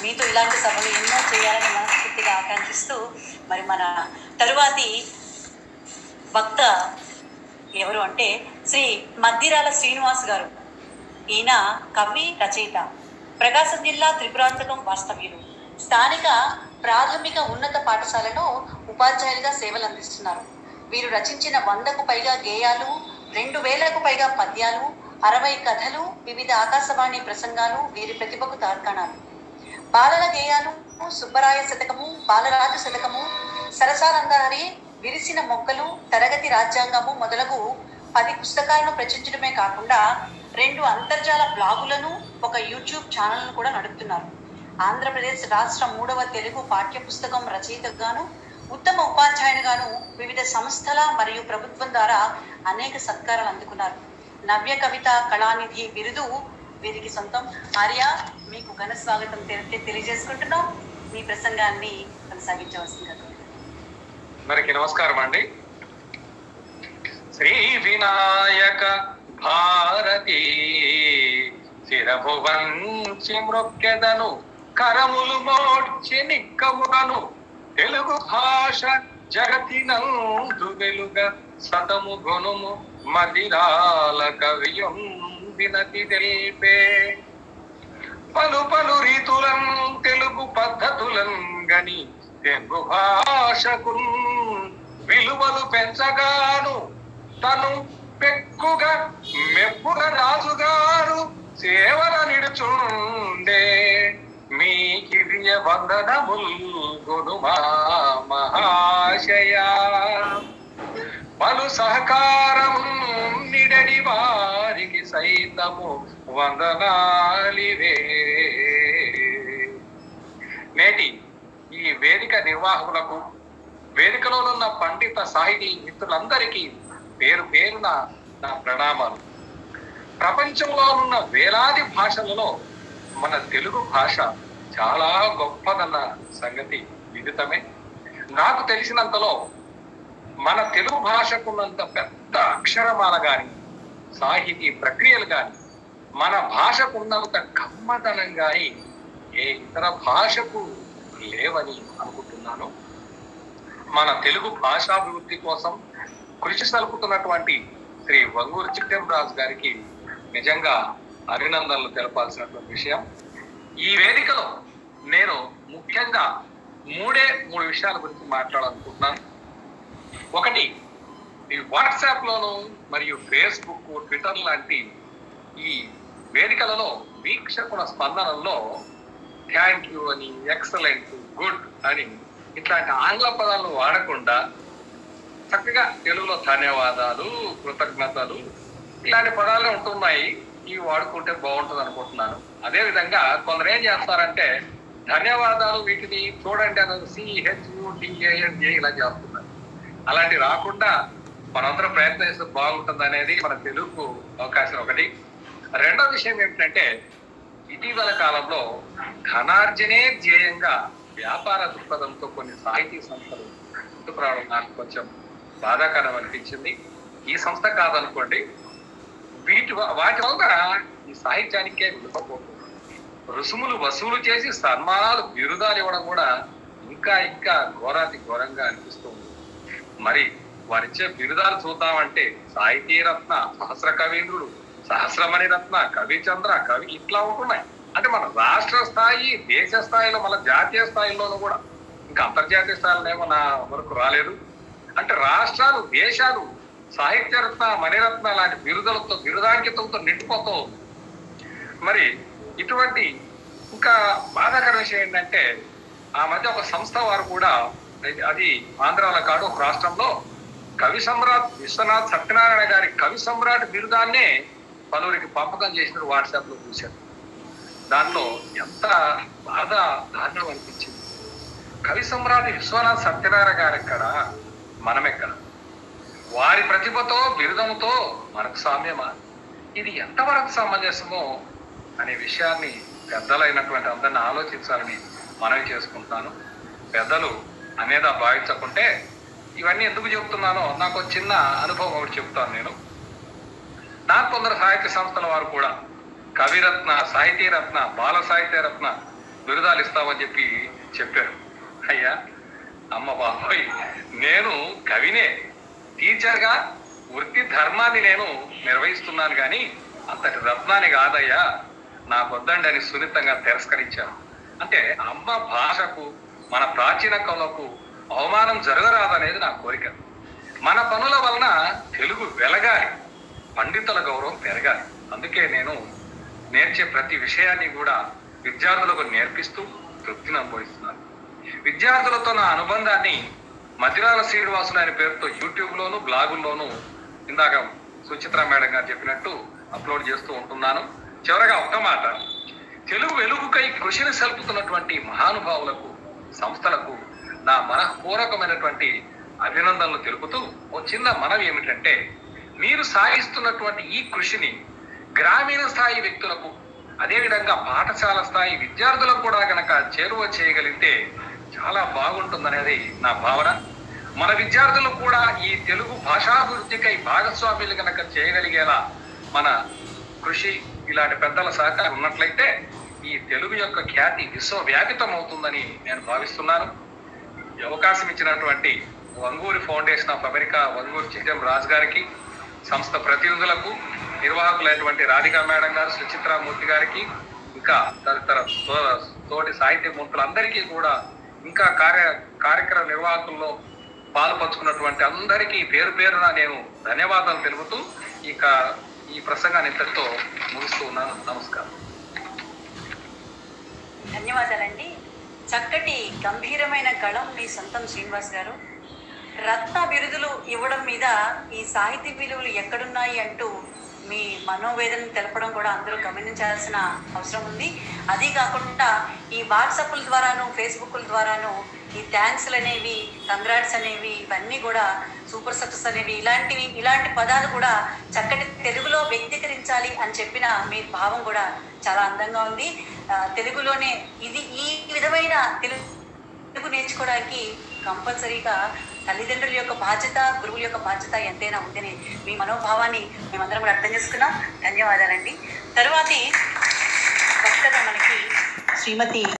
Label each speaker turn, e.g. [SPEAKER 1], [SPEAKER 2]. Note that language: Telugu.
[SPEAKER 1] మీతో ఇలాంటి సభలు ఎన్నో చేయాలని మనస్ఫూర్తిగా ఆకాంక్షిస్తూ మరి మన తరువాతి వక్త ఎవరు అంటే శ్రీ మద్దిరాల శ్రీనివాస్ గారు ఈయన కవి రచయిత ప్రకాశం జిల్లా త్రిపురాంతకం వాస్తవ్యులు స్థానిక ప్రాథమిక ఉన్నత పాఠశాలలో ఉపాధ్యాయులుగా సేవలు అందిస్తున్నారు వీరు రచించిన వందకు పైగా గేయాలు రెండు వేలకు పైగా పద్యాలు అరవై కథలు వివిధ ఆకాశవాణి ప్రసంగాలు వీరి ప్రతిభకు తార్కాణాలు బాలల గేయాలు సుబ్బరాయ శతకము బాలరాజు శతకము సరసానందహరి విరిసిన మొక్కలు తరగతి రాజ్యాంగము మొదలగు పది పుస్తకాలను ప్రచురించడమే కాకుండా రెండు అంతర్జాల బ్లాగులను ఒక యూట్యూబ్ ఛానల్ను కూడా నడుపుతున్నారు ఆంధ్రప్రదేశ్ రాష్ట్ర మూడవ తెలుగు పాఠ్య పుస్తకం రచయితగాను ఉత్తమ ఉపాధ్యాయునిగాను వివిధ సంస్థల మరియు ప్రభుత్వం ద్వారా అనేక సత్కారాలు అందుకున్నారు నవ్య కవిత కళానిధి బిరుదు వీరికి సొంతం ఆర్య మీకు ఘన స్వాగతం తెలి- తెలియజేసుకుంటున్నాం మీ ప్రసంగాన్ని కొనసాగించవలసిందిగా కోరుతున్నాం.
[SPEAKER 2] అందరికి నమస్కారం అండి శ్రీ వినాయక భారతి శిరము వంచి మృక్కెదను కరములు మోడ్చి నిక్కములను తెలుగు భాష జగతినందు వెలుగ సతము గొనుము మదిరాల కవియం వినతి తెలిపే పలు పలు రీతులం తెలుగు పద్ధతులం గని తెలుగు భాషకు విలువలు పెంచగాను తను పెక్కుగా మెప్పుగా రాజుగారు సేవల నిడుచుండే మీ కిరియ వందనముల్ గుణమా మహాశయ పలు సహకారం నిడడి వారికి సైతము వందనాలివే నేటి ఈ వేదిక నిర్వాహకులకు వేదికలోనున్న పండిత సాహితీ మిత్రులందరికీ పేరు పేరున నా ప్రణామాలు ప్రపంచంలో ఉన్న వేలాది భాషలలో మన తెలుగు భాష చాలా గొప్పదన్న సంగతి విదితమే నాకు తెలిసినంతలో మన తెలుగు భాషకున్నంత పెద్ద అక్షరమాల గాని సాహితీ ప్రక్రియలు గాని మన భాషకున్నంత కమ్మదనం గాని ఏ ఇతర భాషకు లేవని అనుకుంటున్నాను మన తెలుగు భాషాభివృద్ధి కోసం కృషి సలుపుతున్నటువంటి శ్రీ వంగూరు చిట్టెంరాజు గారికి నిజంగా అభినందనలు తెలపాల్సినటువంటి విషయం ఈ వేదికలో నేను ముఖ్యంగా మూడే మూడు విషయాల గురించి మాట్లాడాలనుకుంటున్నాను ఒకటి ఈ వాట్సాప్ లోను మరియు ఫేస్బుక్ ట్విట్టర్ లాంటి ఈ వేదికలలో వీక్షకుల స్పందనల్లో థ్యాంక్ యూ అని ఎక్సలెంట్ గుడ్ అని ఇట్లాంటి ఆంగ్ల పదాలను వాడకుండా చక్కగా తెలుగులో ధన్యవాదాలు కృతజ్ఞతలు ఇలాంటి పదాలు ఉంటున్నాయి ఇవి వాడుకుంటే బాగుంటుంది అనుకుంటున్నాను అదే విధంగా కొందరు ఏం చేస్తారంటే ధన్యవాదాలు వీటిని చూడండి అని సిహెచ్యుడిఏఎన్ఏ ఇలా చేస్తున్నారు అలాంటి రాకుండా మనందరం ప్రయత్నిస్తే బాగుంటుంది అనేది మన తెలుగుకు అవకాశం ఒకటి రెండో విషయం ఏమిటంటే ఇటీవల కాలంలో ధనార్జనే ధ్యేయంగా వ్యాపార దృక్పథంతో కొన్ని సాహితీ సంస్థలు ముందుకు రావడం నాకు కొంచెం బాధాకరం అనిపించింది ఈ సంస్థ కాదనుకోండి వీటి వ- వాటి వల్ల ఈ సాహిత్యానికే విలువపోతుంది రుసుములు వసూలు చేసి సన్మానాలు బిరుదాలు ఇవ్వడం కూడా ఇంకా ఇంకా ఘోరాతి ఘోరంగా అనిపిస్తుంది మరి వారిచ్చే బిరుదాలు చూద్దామంటే సాహితీ రత్న సహస్ర కవీంద్రుడు సహస్రమణి రత్న కవిచంద్ర కవి ఇట్లా ఉంటున్నాయి అంటే మన రాష్ట్ర స్థాయి దేశ స్థాయిలో మన జాతీయ స్థాయిలోనూ కూడా ఇంకా అంతర్జాతీయ స్థాయిలోనేమో నా వరకు రాలేదు అంటే రాష్ట్రాలు దేశాలు సాహిత్య రత్న మణిరత్న లాంటి బిరుదులతో బిరుదాంకితంతో నిండిపోతూ ఉంది. మరి ఇటువంటి ఇంకా బాధాకర విషయం ఏంటంటే ఆ మధ్య ఒక సంస్థ వారు కూడా అది- అది ఆంధ్రాలో కాదు ఒక రాష్ట్రంలో కవి సమ్రాట్ విశ్వనాథ్ సత్యనారాయణ గారి కవి సమ్రాట్ బిరుదాన్నే పలువురికి పంపకం చేసిన వాట్సాప్ లో చూశాను దాంట్లో ఎంత బాధ దారుణం అనిపించింది కవి సమ్రాట్ విశ్వనాథ్ సత్యనారాయణ గారు ఎక్కడ మనం ఎక్కడ వారి ప్రతిభతో బిరుదంతో మనకు సామ్యమా ఇది ఎంతవరకు సమంజసమో అనే విషయాన్ని పెద్దలైనటువంటి అందరిని ఆలోచించాలని మనవి చేసుకుంటున్నాను పెద్దలు అనేదా భావించకుంటే ఇవన్నీ ఎందుకు చెప్తున్నానో నాకు ఒక చిన్న అనుభవం ఒకటి చెప్తాను నేను నాకు కొందరు సాహిత్య సంస్థల వారు కూడా కవిరత్న సాహితీ రత్న బాల సాహిత్య రత్న బిరుదాలు ఇస్తామని చెప్పి చెప్పారు అయ్యా అమ్మ బాబోయ్ నేను కవినే టీచర్గా వృత్తి ధర్మాన్ని నేను నిర్వహిస్తున్నాను కానీ అంతటి రత్నాన్ని కాదయ్యా నాకు వద్దండి అని సున్నితంగా తిరస్కరించాను అంటే అమ్మ భాషకు మన ప్రాచీన కళకు అవమానం జరగరాదనేది నా కోరిక మన పనుల వలన తెలుగు వెలగాలి పండితుల గౌరవం పెరగాలి అందుకే నేను నేర్చే ప్రతి విషయాన్ని కూడా విద్యార్థులకు నేర్పిస్తూ తృప్తిని అనుభవిస్తున్నాను విద్యార్థులతో నా అనుబంధాన్ని మధిరాల శ్రీనివాసులు అనే పేరుతో యూట్యూబ్లోను బ్లాగుల్లోనూ ఇందాక సుచిత్ర మేడం గారు చెప్పినట్టు అప్లోడ్ చేస్తూ ఉంటున్నాను చివరగా ఒక్క మాట తెలుగు వెలుగుకై కృషిని సల్పుతున్నటువంటి మహానుభావులకు సంస్థలకు నా మనఃపూర్వకమైనటువంటి అభినందనలు తెలుపుతూ ఓ చిన్న మనవి ఏమిటంటే మీరు సాగిస్తున్నటువంటి ఈ కృషిని గ్రామీణ స్థాయి వ్యక్తులకు అదేవిధంగా పాఠశాల స్థాయి విద్యార్థులకు కూడా గనక చేరువ చేయగలిగితే చాలా బాగుంటుందనేది నా భావన మన విద్యార్థులు కూడా ఈ తెలుగు భాషాభివృద్ధికై భాగస్వామ్యులు గనక చేయగలిగేలా మన కృషి ఇలాంటి పెద్దల సహకారం ఉన్నట్లయితే ఈ తెలుగు యొక్క ఖ్యాతి విశ్వవ్యాపితం అవుతుందని నేను భావిస్తున్నాను ఈ అవకాశం ఇచ్చినటువంటి Vanguri Foundation of America Vanguri Chittem Raju గారికి సంస్థ ప్రతినిధులకు నిర్వాహకులైనటువంటి రాధికా మేడం గారు సుచిత్రామూర్తి గారికి ఇంకా తదితర తో- తోటి సాహిత్య మూర్తులందరికీ కూడా ఇంకా కార్య కార్యక్రమ నిర్వాహకుల్లో పాలు పంచుకున్నటువంటి అందరికీ పేరు పేరున నేను ధన్యవాదాలు తెలుపుతూ ఇక ఈ ప్రసంగాన్ని ఇంతటితో ముగిస్తూ ఉన్నాను నమస్కారం
[SPEAKER 1] ధన్యవాదాలండి చక్కటి గంభీరమైన గళం మీ సొంతం శ్రీనివాస్ గారు రత్న బిరుదులు ఇవ్వడం మీద ఈ సాహితీ విలువలు ఎక్కడున్నాయి అంటూ మీ మనోవేదన తెలపడం కూడా అందరూ గమనించాల్సిన అవసరం ఉంది అది కాకుండా ఈ వాట్సాప్ల ద్వారాను ఫేస్బుక్ల ద్వారాను ఈ థ్యాంక్స్లు అనేవి కంగ్రాట్స్ అనేవి ఇవన్నీ కూడా సూపర్ సక్సెస్ అనేవి ఇలాంటివి ఇలాంటి పదాలు కూడా చక్కటి తెలుగులో వ్యక్తీకరించాలి అని చెప్పిన మీ భావం కూడా చాలా అందంగా ఉంది ఆ, తెలుగులోనే ఇది ఈ విధమైన తెలుగు తెలుగు నేర్చుకోవడానికి కంపల్సరీగా తల్లిదండ్రుల యొక్క బాధ్యత గురువుల యొక్క బాధ్యత ఎంతైనా ఉందని మీ మనోభావాన్ని మేమందరం కూడా అర్థం చేసుకున్నాం ధన్యవాదాలండి తరువాతి వక్తగా మనకి శ్రీమతి